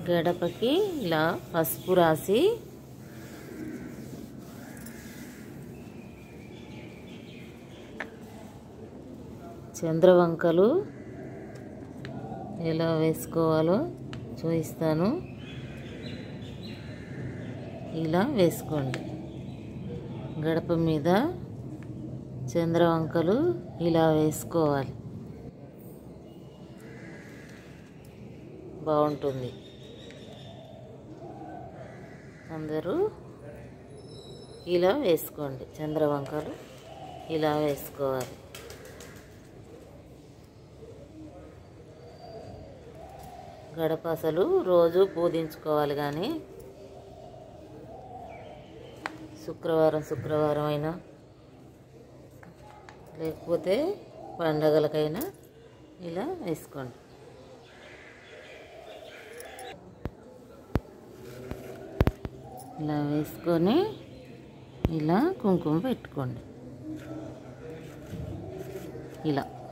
గడపకి ఇలా పసుపు రాసి చంద్రవంకలు ఎలా వేసుకోవాలో చూపిస్తాను ఇలా వేసుకోండి గడప మీద చంద్రవంకలు ఇలా వేసుకోవాలి బాగుంటుంది అందరూ ఇలా వేసుకోండి చంద్రవంకలు ఇలా వేసుకోవాలి గడప అసలు రోజు పూజించుకోవాలి కానీ శుక్రవారం శుక్రవారం అయినా లేకపోతే పండగలకైనా ఇలా వేసుకోండి ఇలా వేసుకొని ఇలా కుంకుమ పెట్టుకోండి ఇలా